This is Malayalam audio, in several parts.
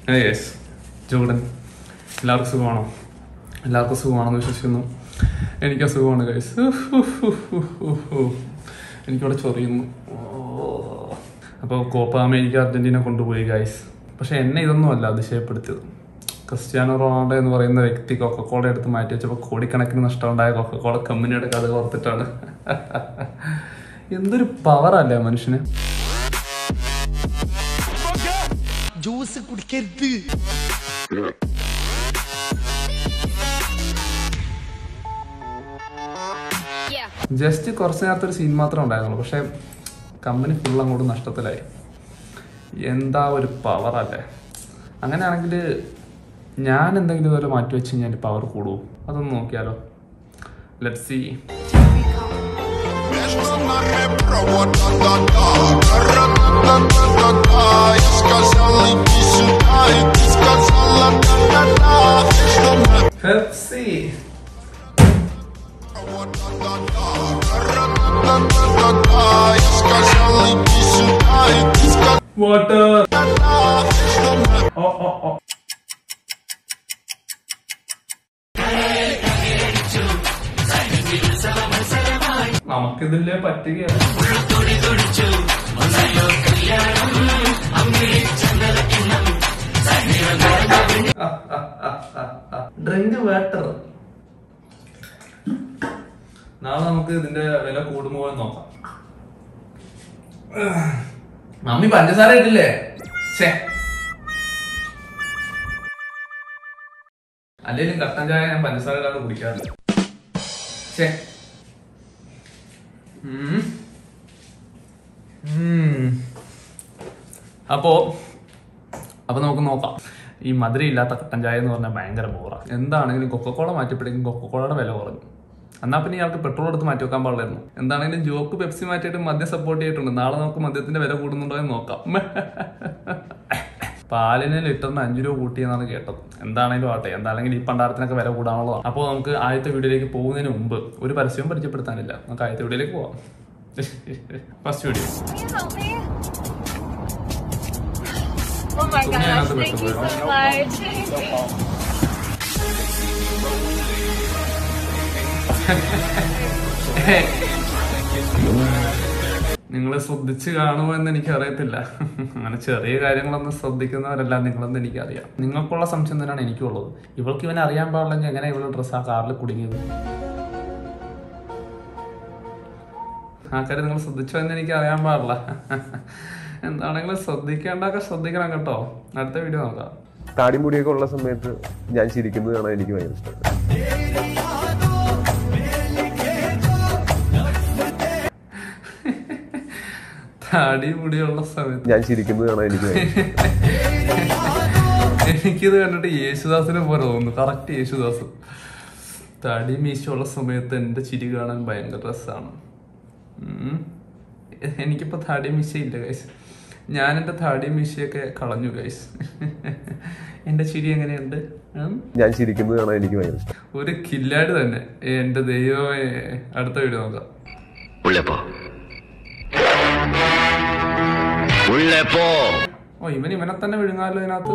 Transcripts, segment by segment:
യെസ് ജോർഡൻ എല്ലാവർക്കും സുഖമാണോ എല്ലാവർക്കും സുഖമാണെന്ന് വിശ്വസിക്കുന്നു എനിക്ക് അസുഖമാണ് ഗൈസ് എനിക്കവിടെ ചൊറിയുന്നു അപ്പോൾ കോപ്പ അമേരിക്ക അർജന്റീന കൊണ്ടുപോയി ഗൈസ് പക്ഷെ എന്നെ ഇതൊന്നും അല്ല അതിശയപ്പെടുത്തിയത് ക്രിസ്ത്യാനോ റൊണാൾഡോ എന്ന് പറയുന്ന വ്യക്തി കൊക്കക്കോള എടുത്ത് മാറ്റി വെച്ചപ്പോൾ കോടിക്കണക്കിന് നഷ്ടമുണ്ടായ കൊക്കക്കോള കമ്പനിയുടെ കഥ ഓർത്തിട്ടാണ് എന്തൊരു പവറല്ലേ മനുഷ്യന് ജ്യൂസ് കുടിക്കരുത് ജസ്റ്റ് കുറച്ച് നേരത്തെ ഒരു സീൻ മാത്രമേ ഉണ്ടായിരുന്നുള്ളൂ പക്ഷെ കമ്പനി ഫുൾ അങ്ങോട്ട് നഷ്ടത്തിലായി എന്താ ഒരു പവർ അല്ലേ അങ്ങനെയാണെങ്കിൽ ഞാൻ എന്തെങ്കിലും ഇതുവരെ മാറ്റി വെച്ച് കഴിഞ്ഞാൽ പവർ കൂടുമോ അതൊന്ന് നോക്കിയാലോ ലെറ്റ് സി Между нами провод-да-да-да Ра-ра-та-та-та-та Я сказал иди сюда И ты сказала да-да-да Между нами പെപ്സി провод-да-да-да Ра-ра-та-та-та-та Я сказал иди сюда И ты сказала വാട്ടർ да-да Между нами ഓ ഓ ഓ നമുക്കിതില്ലേ പറ്റുകയാണ് ഡ്രിങ്ക് വാട്ടർ നാളെ നമുക്ക് ഇതിന്റെ വില കൂടുമോ എന്ന് നോക്കാം മമ്മി പഞ്ചസാര ഇട്ടില്ലേ ഛേ അല്ലെങ്കിലും കട്ടൻ ചായ ഞാൻ പഞ്ചസാര ഇടാതെ കുടിക്കാറില്ല ഛേ ഉം. ഉം. അപ്പോ അപ്പൊ നമുക്ക് നോക്കാം ഈ മധുരം ഇല്ലാത്ത കട്ടൻ ചായ എന്ന് പറഞ്ഞാൽ ഭയങ്കര ബോറ എന്താണെങ്കിലും കൊക്കക്കോള മാറ്റിയപ്പോഴേക്കും കൊക്കക്കോളയുടെ വില കുറഞ്ഞു എന്നാ പിന്നെ ഇയാൾക്ക് പെട്രോൾ എടുത്ത് മാറ്റി വെക്കാൻ പാടില്ലായിരുന്നു എന്താണെങ്കിലും ജോക്ക് പെപ്സി മാറ്റിയിട്ട് മദ്യം സപ്പോർട്ട് ചെയ്തിട്ടുണ്ട് നാളെ നമുക്ക് മദ്യത്തിന്റെ വില കൂടുന്നുണ്ടോ എന്ന് നോക്കാം പാലിന് ലിറ്ററിന് അഞ്ചു രൂപ കൂട്ടിയെന്നാണ് കേട്ടത് എന്താണെങ്കിലും ആട്ടെ എന്താണെങ്കിലും ഈ പണ്ടാരത്തിനൊക്കെ വില കൂടാനുള്ളതാണ് അപ്പോൾ നമുക്ക് ആദ്യത്തെ വീഡിയോയിലേക്ക് പോകുന്നതിന് മുമ്പ് ഒരു പരസ്യവും പരിചയപ്പെടുത്താനില്ല നമുക്ക് ആദ്യത്തെ വീഡിയോയിലേക്ക് പോവാം first video Oh my Yeah, gosh, the thank you rest so of much. നിങ്ങൾ ശ്രദ്ധിച്ച് കാണുമോ എന്ന് എനിക്ക് അറിയത്തില്ല അങ്ങനെ ചെറിയ കാര്യങ്ങളൊന്നും ശ്രദ്ധിക്കുന്നവരല്ല നിങ്ങളെന്ന് എനിക്കറിയാം നിങ്ങൾക്കുള്ള സംശയം തന്നെയാണ് എനിക്കുള്ളത് ഇവൾക്ക് ഇവനെ അറിയാൻ പാടില്ലെങ്കിൽ എങ്ങനെ ഇവളുടെ ഡ്രസ്സ് ആ കാറിൽ കുടുങ്ങിയത് ആ കാര്യം നിങ്ങൾ ശ്രദ്ധിച്ചോ എന്ന് എനിക്ക് അറിയാൻ പാടില്ല എന്താണെങ്കിലും ശ്രദ്ധിക്കേണ്ടതൊക്കെ ശ്രദ്ധിക്കണം കേട്ടോ അടുത്ത വീഡിയോ നോക്കാം താടി മുടിയൊക്കെ ഉള്ള സമയത്ത് ഞാൻ ചിരിക്കുന്നത് കാണാൻ എനിക്ക് ഭയങ്കര ഇഷ്ടമാണ് താടി മുടിയുള്ള സമയത്ത് ഞാൻ ചിരിക്കുന്നത് കാണാൻ എനിക്ക് ഭയങ്കര ഇഷ്ടമാണ്. എനിക്കിത് കണ്ടിട്ട് യേശുദാസിനെ പോലെ തോന്നുന്നു കറക്റ്റ് യേശുദാസ് തടി മീശയുള്ള സമയത്ത് എൻ്റെ ചിരി കാണാൻ ഭയങ്കര രസമാണ് എനിക്കിപ്പോൾ തടി മീശയില്ല ഗൈസ് ഞാൻ എൻ്റെ തടി മീശയൊക്കെ കളഞ്ഞു ഗൈസ് എൻ്റെ ചിരി എങ്ങനെയുണ്ട് ഉം? ഞാൻ ചിരിക്കുന്നത് കാണാൻ എനിക്ക് ഭയങ്കര ഇഷ്ടമാണ് ഒരു കില്ലാടി തന്നെ എൻ്റെ ദൈവമേ അടുത്ത വീഡിയോ നോക്കാം உள்ளே போ உள்ளே போ ഓ ഇവൻ ഇവനെ തന്നെ വിഴുങ്ങാമല്ലോ ഇതിനകത്ത്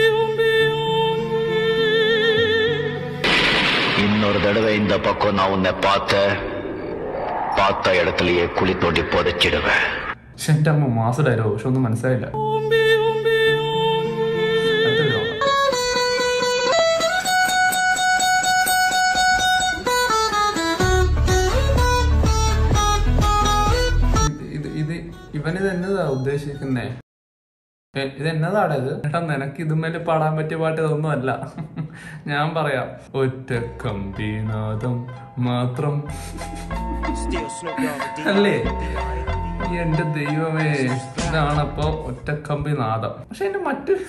இன்னொரு தடவை இந்த பக்கம் நான் உன்னை பார்த்த பார்த்த இடத்துலயே குழி தோண்டி புதைச்சிடுவேன் പക്ഷെ എൻ്റെ അമ്മ മാസ ഡയലോഗ് പക്ഷെ ഒന്നും മനസ്സിലായില്ല അടുത്ത video നോക്കാം. ഇത് ഇത് ഇവനിത് എന്നതാ ഉദ്ദേശിക്കുന്നേ ഏ, ഇത് എന്നതാടാ ഇത് ഏട്ടാ നിനക്ക് ഇതുമേല് പാടാൻ പറ്റിയ പാട്ട് ഇതൊന്നും അല്ല ഞാൻ പറയാം ഒറ്റ കമ്പീനാദം മാത്രം അല്ലേ എന്റെ ദൈവമേ ഇതാണപ്പോ ഒറ്റ കമ്പി നാദം പക്ഷെ എന്റെ മറ്റൊരു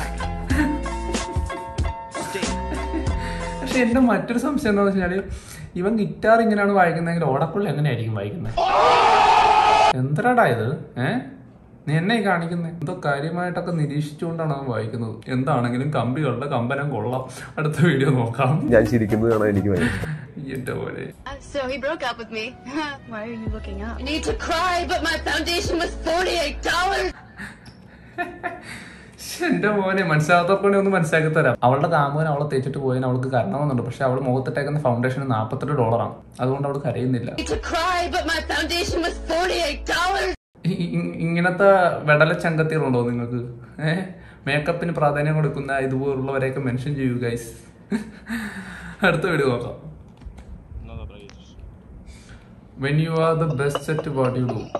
പക്ഷെ എന്റെ മറ്റൊരു സംശയം എന്താണെന്ന് വെച്ചാല് ഇവൻ ഗിറ്റാർ ഇങ്ങനെയാണ് വായിക്കുന്നതെങ്കിൽ ഓടക്കുള്ള എങ്ങനെയായിരിക്കും വായിക്കുന്നത് എന്തരാടാ ഇത് ഏ നീ എന്നെ ഈ കാണിക്കുന്നത് എന്തോ കാര്യമായിട്ടൊക്കെ നിരീക്ഷിച്ചുകൊണ്ടാണ് അവൻ വായിക്കുന്നത് എന്താണെങ്കിലും കമ്പികളുടെ കമ്പനം കൊള്ളാം അടുത്ത വീഡിയോ നോക്കാം ഞാൻ ചിരിക്കുന്നത് കാണാൻ എനിക്ക് ഭയങ്കര ഇഷ്ടമാണ് എന്റെ പോലെ Uh, so he broke up with me. Why are you looking up? I need to cry, but my foundation was $48. ശ്ശെ, എന്റെ മോനെ മനസ്സിലാകാത്തവർക്ക് ഒന്ന് മനസ്സിലാക്കി തരാം അവളുടെ കാമുകൻ അവളെ തേച്ചിട്ട് പോയതിന് അവൾക്ക് കരണമെന്നുണ്ട് പക്ഷെ അവൾ മുഖത്തിട്ടേക്കുന്ന ഫൗണ്ടേഷൻ നാൽപ്പത്തെട്ട് ഡോളറാണ് അതുകൊണ്ട് അവൾ കരയുന്നില്ല To cry, but my foundation was $48. ഇ- ഇ- ഇങ്ങനത്തെ വെടല ചങ്കത്തികളുണ്ടോ നിങ്ങൾക്ക് ഏഹ് മേക്കപ്പിന് പ്രാധാന്യം കൊടുക്കുന്ന ഇതുപോലുള്ളവരെയൊക്കെ മെൻഷൻ ചെയ്യൂ ഗൈസ് അടുത്ത വീഡിയോ നോക്കാം when you are the best at what you do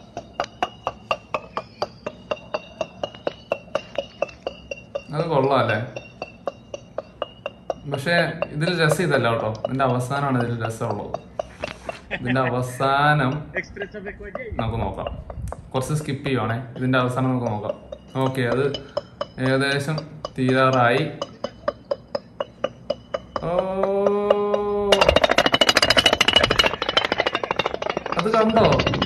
അത് കൊള്ളാം അല്ലേ പക്ഷെ ഇതിൽ രസം ഇതല്ല കേട്ടോ ഇതിന്റെ അവസാനമാണ് ഇതിൽ രസമുള്ളത് ഇതിന്റെ അവസാനം നമുക്ക് നോക്കാം കുറച്ച് സ്കിപ്പ് ചെയ്യുവാണേ ഇതിന്റെ അവസാനം നമുക്ക് നോക്കാം ഓക്കെ അത് ഏകദേശം തീരാറായി ഓ അത് കണ്ടോ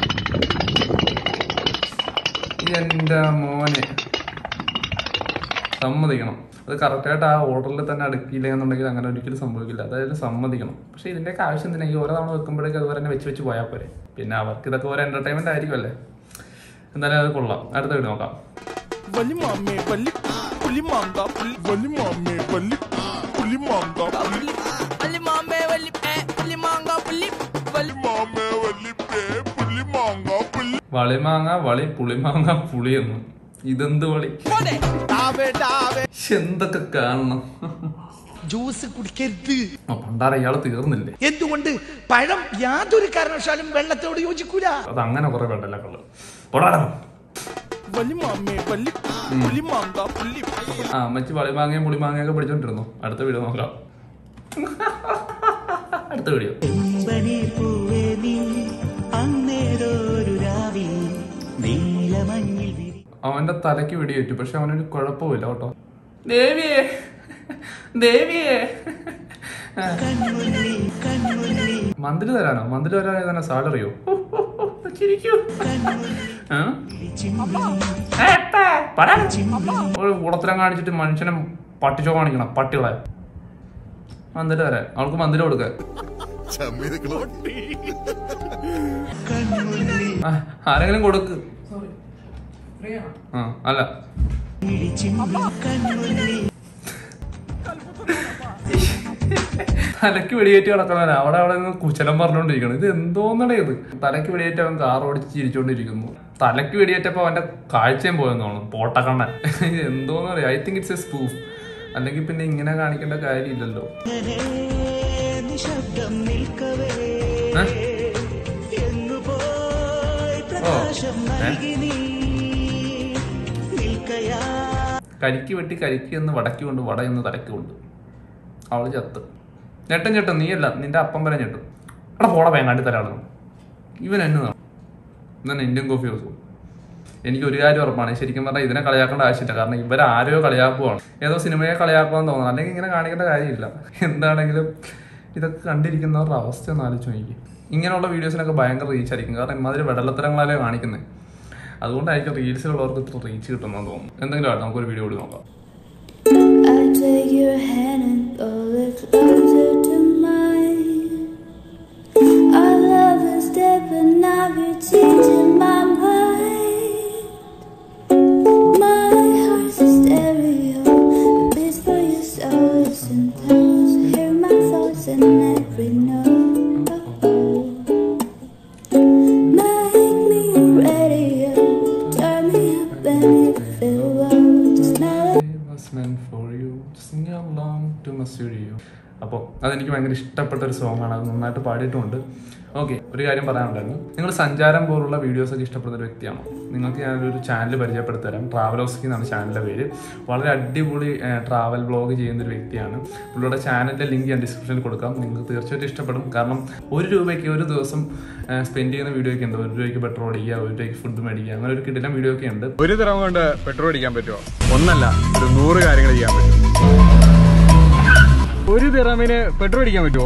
എന്റെ മോനെ സമ്മതിക്കണം അത് കറക്റ്റായിട്ട് ആ ഓർഡറിൽ തന്നെ അടുക്കിയില്ല എന്നുണ്ടെങ്കിൽ അങ്ങനെ ഒരിക്കലും സംഭവിക്കില്ല അതായത് സമ്മതിക്കണം പക്ഷെ ഇതിന്റെയൊക്കെ ആവശ്യം എന്തിനാ ഈ ഓരോ തവണ വെക്കുമ്പോഴേക്കും അതുപോലെ തന്നെ വെച്ച് വെച്ച് പോയാൽ പോരെ പിന്നെ അവർക്ക് ഇതൊക്കെ ഒരു എന്റർടൈൻമെന്റ് ആയിരിക്കുമല്ലേ എന്തായാലും അത് കൊള്ളാം അടുത്ത വീട് നോക്കാം വലി മാമേ വലി പുലി മാങ്ക പുലി വലി മാമേ വലി പുലി മാങ്ക പുലി വലി മാമേ വലി പേ പുലി മാങ്ക പുലി വലി മാമേ വലി പേ പുലി മാങ്ക പുലി വളിമാങ്ങ വളി പുളിമാങ്ങ പുളിയെന്ന് ഇതെന്ത് വളി ഡാവേ ഡാവേ ശ്ശെ, എന്തൊക്കെ കാണണം ജ്യൂസ് കുടിക്കരുത് ആ, പണ്ടാര ഇയാള് തീർന്നില്ലേ എന്തുകൊണ്ട് പഴം യാതൊരു കാരണവശാലും വെള്ളത്തോട് യോജിക്കൂല അത് അങ്ങനെ കുറെ വേണ്ടല്ല കള്ള് പൊടാടാ വലി മാമേ വലി പുലി മാങ്ക പുലി ആ അമ്മച്ചി വളിമാങ്ങയും പുളിമാങ്ങയൊക്കെ പിടിച്ചോണ്ടിരുന്നു അടുത്ത വീഡിയോ നോക്കാം അടുത്ത വീഡിയോ പൂവേ നീ അന്നേരൊരു രാവിൽ നീലമഞ്ഞിൽ വിരി അവന്റെ തലയ്ക്ക് വെടിയേറ്റു പക്ഷെ അവനൊരു കുഴപ്പമില്ല കേട്ടോ ദേവിയേ ദേവിയേ കൺമുന്നിൽ കൺമുന്നിൽ മന്തിരി തരാനോ മന്തിരി തരാൻ തന്നെ സാലറിയോ ചിരിക്കൂ ആ? ഏ, പേ, പടാ. ഒരു കൂടത്തരം കാണിച്ചിട്ട് മനുഷ്യനെ പട്ടിച്ചോ കാണിക്കണം പട്ടികളെ മന്തിരി തരാൻ അവൾക്ക് മന്തിരി കൊടുക്ക ആ, ആരെങ്കിലും കൊടുക്ക് ആ അല്ല തലക്ക് വെടിയേറ്റ് കിടക്കണവനാ അവിടെ അവിടെ നിന്ന് കുശലം പറഞ്ഞുകൊണ്ടിരിക്കണം ഇത് എന്തോന്നടേ ഇത് തലക്ക് വെടിയേറ്റ് അവൻ കാർ ഓടിച്ച് ചിരിച്ചോണ്ടിരിക്കുന്നു തലക്ക് വെടിയേറ്റപ്പോ അവന്റെ കാഴ്ചയും പോയെന്ന് തോന്നുന്നു പോട്ടക്കണ്ണൻ ഇത് എന്തോന്നറിയാം I think it's a spoof അല്ലെങ്കിൽ പിന്നെ ഇങ്ങനെ കാണിക്കേണ്ട കാര്യമില്ലല്ലോ നിശബ്ദം നിൽക്കവേ ഏ? എങ്ങു പോയി പ്രകാശം നൽകി നീ നിൽക്കയാ കരിക്ക് വെട്ടി കരിക്ക് എന്ന് വടക്കി കൊണ്ട് വട എന്ന് തലക്ക് കൊണ്ട് അവള് ചത്ത് ഞെട്ടും ഞെട്ടും നീയല്ല നിന്റെ അപ്പം വരെ ഞെട്ടും അവിടെ പോടെ വേങ്ങാണ്ടി തരാളു ഇവൻ എന്നെ ഇന്നെ ഇന്ത്യൻ കോഫി ഹൗസും എനിക്ക് ഒരു കാര്യം ഉറപ്പാണ് ശരിക്കും പറഞ്ഞാൽ ഇതിനെ കളിയാക്കേണ്ട ആവശ്യമില്ല കാരണം ഇവരാരോ കളിയാക്കുവാണ് ഏതോ സിനിമയെ കളിയാക്കുവാന്ന് തോന്നുന്നു അല്ലെങ്കിൽ ഇങ്ങനെ കാണിക്കേണ്ട കാര്യമില്ല എന്താണെങ്കിലും ഇതൊക്കെ കണ്ടിരിക്കുന്നവരുടെ അവസ്ഥ ഒന്ന് ആലോചിച്ച് നോക്കി ഇങ്ങനെയുള്ള വീഡിയോസിനൊക്കെ ഭയങ്കര റീച്ച് ആയിരിക്കും കാരണം ഇമാതിരി വെടലത്തരങ്ങളല്ലേ കാണിക്കുന്നത് അതുകൊണ്ടായിരിക്കും റീൽസിലുള്ളവർക്ക് ഇത്ര റീച്ച് കിട്ടുന്നതെന്ന് തോന്നുന്നു എന്തെങ്കിലും ആട്ടെ നമുക്കൊരു വീഡിയോ കൂടി നോക്കാം I take your hand and pull it closer to mine. Our love is deep and now you're changing my mind. My heart's a stereo, it beats for your soul. Sometimes hear my thoughts in every note. Make me your radio, turn me up and you feel low. Just melody. was meant for you to sing along to my studio അപ്പോൾ അതെനിക്ക് ഭയങ്കര ഇഷ്ടപ്പെട്ട ഒരു സോങ് ആണ് അത് നന്നായിട്ട് പാടിയിട്ടുമുണ്ട് ഓക്കെ ഒരു കാര്യം പറയാനുണ്ടായിരുന്നു നിങ്ങൾ സഞ്ചാരം പോലുള്ള വീഡിയോസ് ഒക്കെ ഇഷ്ടപ്പെടുന്ന ഒരു വ്യക്തിയാണോ നിങ്ങൾക്ക് ഞാനൊരു ചാനൽ പരിചയപ്പെടുത്തി തരാം ട്രാവലോസ്കി എന്നാണ് ചാനലിൻ്റെ പേര് വളരെ അടിപൊളി ട്രാവൽ വ്ളോഗ് ചെയ്യുന്ന ഒരു വ്യക്തിയാണ് പുള്ളിയുടെ ചാനലിൻ്റെ ലിങ്ക് ഞാൻ ഡിസ്ക്രിപ്ഷനിൽ കൊടുക്കാം നിങ്ങൾക്ക് തീർച്ചയായിട്ടും ഇഷ്ടപ്പെടും കാരണം ഒരു രൂപയ്ക്ക് ഒരു ദിവസം സ്പെൻഡ് ചെയ്യുന്ന വീഡിയോ ഒക്കെ ഉണ്ട് ഒരു രൂപയ്ക്ക് പെട്രോൾ അടിക്കുക ഒരു രൂപയ്ക്ക് ഫുഡ് മേടിക്കുക അങ്ങനെ ഒരു കിടിലം വീഡിയോ ഒക്കെ ഉണ്ട് ഒരു ദിനം കൊണ്ട് പെട്രോൾ അടിക്കാൻ പറ്റുമോ ഒന്നല്ല ഒരു നൂറ് കാര്യങ്ങൾ ചെയ്യാൻ പറ്റും ഒരു ദിറമിന് പെട്രോൾ അടിക്കാൻ പറ്റുമോ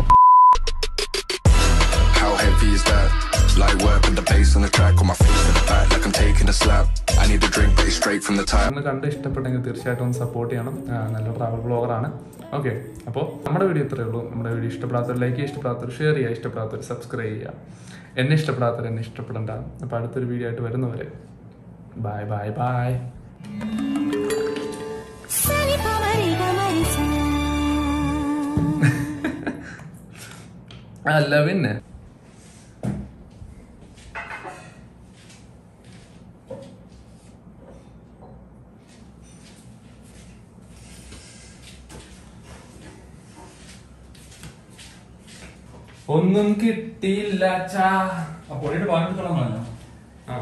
How heavy is that? Light work with the bass on the track, on my feet to the back like I'm taking a slap. I need a drink, but it's straight from the tap. നിങ്ങൾ കണ്ട് ഇഷ്ടപ്പെട്ടെങ്കിൽ തീർച്ചയായിട്ടും ഒന്ന് സപ്പോർട്ട് ചെയ്യണം ആ, നല്ല ട്രാവൽ ബ്ലോഗറാണ് ഓക്കെ അപ്പോൾ നമ്മുടെ വീഡിയോ ഇത്രയേ ഉള്ളൂ നമ്മുടെ വീഡിയോ ഇഷ്ടപ്പെടാത്തവർ ലൈക്ക് ചെയ്യുക ഇഷ്ടപ്പെടാത്തവർ ഷെയർ ചെയ്യുക ഇഷ്ടപ്പെടാത്തവർ സബ്സ്ക്രൈബ് ചെയ്യുക എന്നെ ഇഷ്ടപ്പെടാത്തവർ എന്നെ ഇഷ്ടപ്പെടണ്ട അപ്പോൾ അടുത്തൊരു വീഡിയോ ആയിട്ട് വരുന്നവരെ ബൈ ബൈ ബൈ അല്ല പിന്നെ ഒന്നും കിട്ടിയില്ല ചാ പൊടിയുടെ ബാക്കി തുടങ്ങാനോ ആ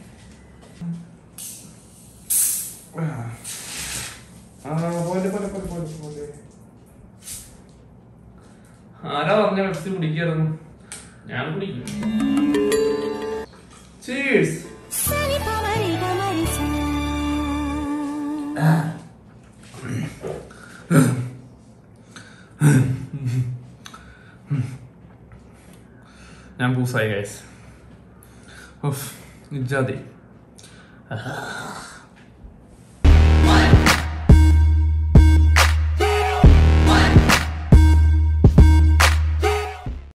ആ, പോലെ, പോലെ, പോലെ, പോലെ, പോലെ. ആരാ പറഞ്ഞ പെപ്സി കുടിക്കായിരുന്നു ഞാൻ കുടിക്കും Cheers. ഞാൻ പൂസായി ഗൈസ് ഇജാതി